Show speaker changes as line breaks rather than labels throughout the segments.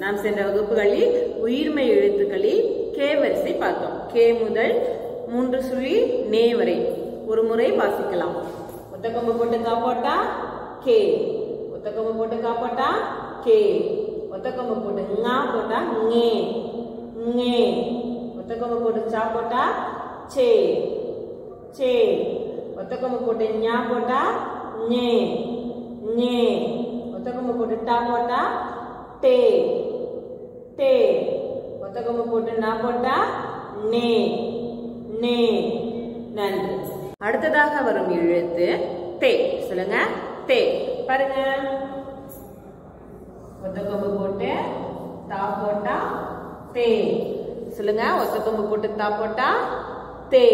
நாம் சென்ற வகுப்புகளில் உயிர்மை எழுத்துக்களில் கே வரிசை பார்த்தோம் கே முதல் மூன்று சுழி நே வரை ஒரு முறை வாசிக்கலாம் ஒத்தக்கம்பு போட்டு காப்போட்டா கே ஒத்தக்கம்பு போட்டு காப்போட்டா கே ஒத்தக்கம்பு போட்டு ஙா போட்டா ஞே ஞே ஒத்தக்கம்பு போட்டு சா போட்டா சே சே ஒத்தக்கம்பு போட்டு ஞா போட்டா ஞே ஞே ஒத்தக்கம்பு போட்டு டா போட்டா டே டே ஒத்தக்கம்பு போட்டு நா போட்டா நே நே நன்றி அடுத்ததாக வரும் எழுத்து தே சொல்லுங்க தே பாருங்க ஒத்தக்கம்பு போட்டு தா போட்டா தே சொல்லுங்க ஒத்தக்கம்பு போட்டு தா போட்டா தே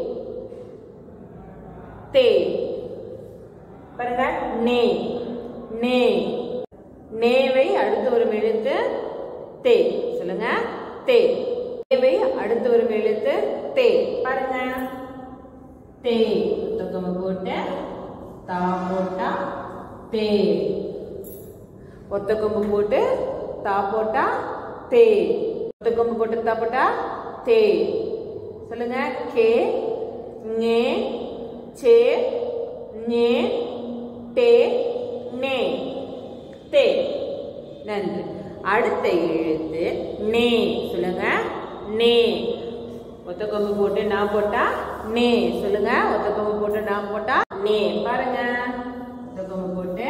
தே பாருங்க நே நே நேவை அடுத்து வரும் எழுத்து தே சொல்லுங்க தே நேவை அடுத்து வரும் எழுத்து தே பாருங்க தே ஒத்தக்கம்பு போட்டு தா போட்டா தே ஒத்தக்கொம்பு போட்டு தா போட்டா தே ஒத்தக்கொம்பு போட்டு தா போட்டா தே சொல்லுங்க கே ஞே சே ஞே டே நே தே நன்றி அடுத்த எழுத்து நே சொல்லுங்க நே ஒத்தக்கொம்பு போட்டு நான் போட்டா நே சொல்லுங்க ஒத்தக்கொம்பு போட்டு நான் போட்டா நே பாருங்க ஒத்தக்கொம்பு போட்டு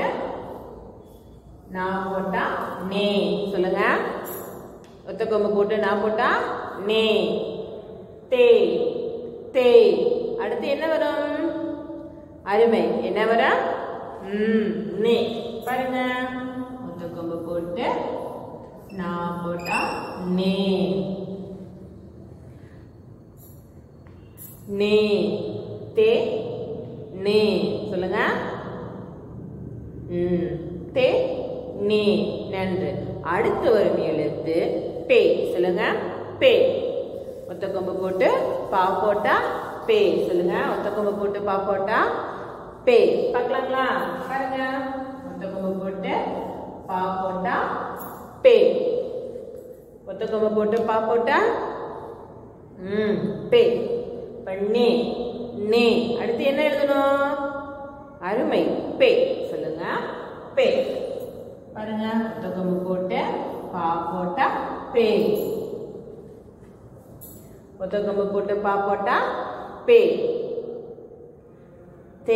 நான் போட்டா நே சொல்லுங்க ஒத்தக்கொம்பு போட்டு நான் போட்டா நே தே தே அடுத்து என்ன வரும் அருமை என்ன வரும் ம் நே பாருங்க ஒத்தக்கொம்பு போட்டு நான் போட்டா நே நே தே நே சொல்லுங்க ம் தே நே நன்று அடுத்து வரும் எழுத்து பே சொல்லுங்க பே ஒத்த கொம்பு போட்டு பா போட்டா பே சொல்லுங்க ஒத்த கொம்பு போட்டு பா போட்டா பே பார்க்கலாங்களா பாருங்க ஒத்த கொம்பு போட்டு பா போட்டா பே ஒத்த கொம்பு போட்டு பா போட்டா ம் பே பண்ணே நே அடுத்து என்ன எழுதணும் அருமை பே சொல்லுங்க பே பாருங்க ஒத்தக்கம்பு போட்டு பா போட்டா பே ஒத்தக்கம்பு போட்டு பா போட்டா பே தே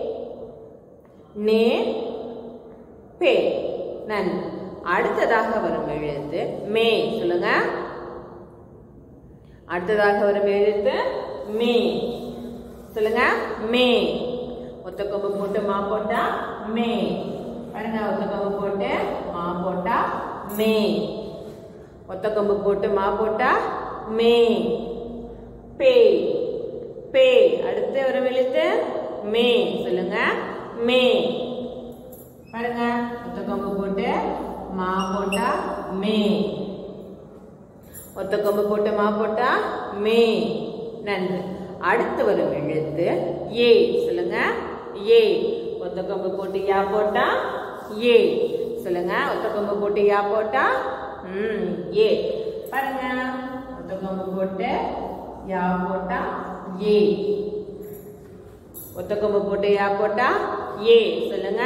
நே பே நன்றி அடுத்ததாக வரும் எழுத்து மே சொல்லுங்க அடுத்ததாக வரும் எழுத்து மே சொல்லுங்க மே ஒத்த கொம்பு போட்டு மா போட்டா மே பாருங்க ஒத்த கொம்பு போட்டு மா போட்டா மே ஒத்த கொம்பு போட்டு மா போட்டா மே பே பே அடுத்து வரும் எழுத்து மே சொல்லுங்க மே பாருங்க ஒத்த கொம்பு போட்டு மா போட்டா மே ஒத்த கொம்பு போட்டு மா போட்டா மே நன்று அடுத்து வரும் எழுத்து ஏ சொல்லுங்க ஏ ஒத்த கொம்பு போட்டு யா போட்டா ஏ சொல்லுங்க ஒத்த கொம்பு போட்டு யா போட்டா ம் ஏ பாருங்க ஒத்த கொம்பு போட்டு யா போட்டா ஏ ஒத்த கொம்பு போட்டு யா போட்டா ஏ சொல்லுங்க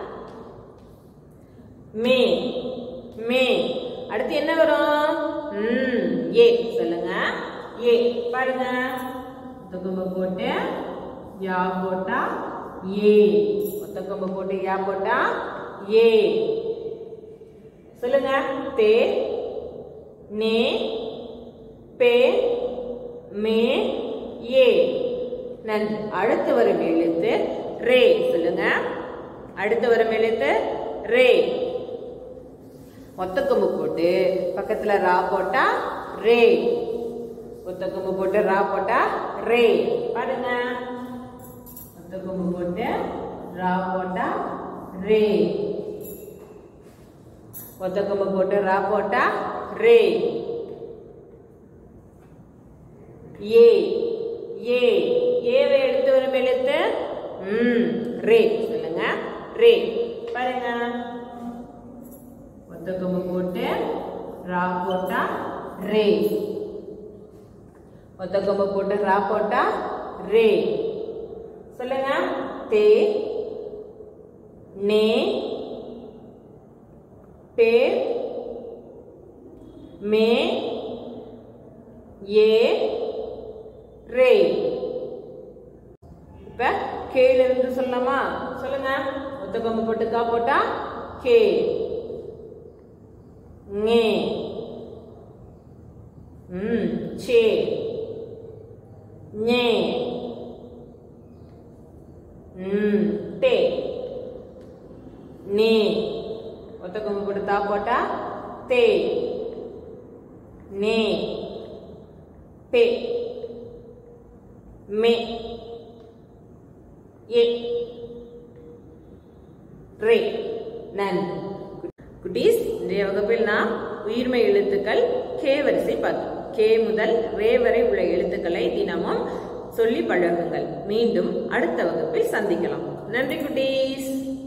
மே மே அடுத்து என்ன வரும் ம் ஏ சொல்லுங்க ஏ பாருங்க ஒத்தக்கொம்பு போட்டு யா போட்டா ஏ ஒத்தக்கொம்பு போட்டு யா போட்டா ஏ சொல்லுங்க தே நே பே மே ஏ நன்றி அடுத்து வரும் எழுத்து ரே சொல்லுங்க அடுத்து வரும் எழுத்து ரே ஒத்தக்கொம்பு போட்டு பக்கத்துல ரா போட்டா ரே ஒத்தக்கொம்பு போட்டு ரா போட்டா ரே பாருங்க ஒத்தக்கொம்பு போட்டு ரா போட்டா ரே ஒத்தக்கொம்பு போட்டு ரா போட்டா ரே ஏ ஏ ஏவை எடுத்து வரும் எழுத்து ம் ரே சொல்லுங்க ரே பாருங்க ஒத்த கொம்பு போட்டு ரா போட்டா ரே ஒத்த கொம்பு போட்டு ரா போட்டா ரே சொல்லுங்க தே நே பே மே ஏ ரே இப்ப கேல இருந்து சொல்லலாமா சொல்லுங்க ஒத்த கொம்பு போட்டு கா போட்டா கே ஞே ம் சே ஞே ம் டே நே ஒத்த கொம்பு போட்டு தா போட்டா தே நே பே மே ஏ ரே நன் குட்டீஸ் இன்றைய வகுப்பில் நாம் உயிர்மை எழுத்துக்கள் கே வரிசை பார்த்தோம் கே முதல் ரே வரை உள்ள எழுத்துக்களை தினமும் சொல்லி பழகுங்கள் மீண்டும் அடுத்த வகுப்பில் சந்திக்கலாம் நன்றி குட்டீஸ்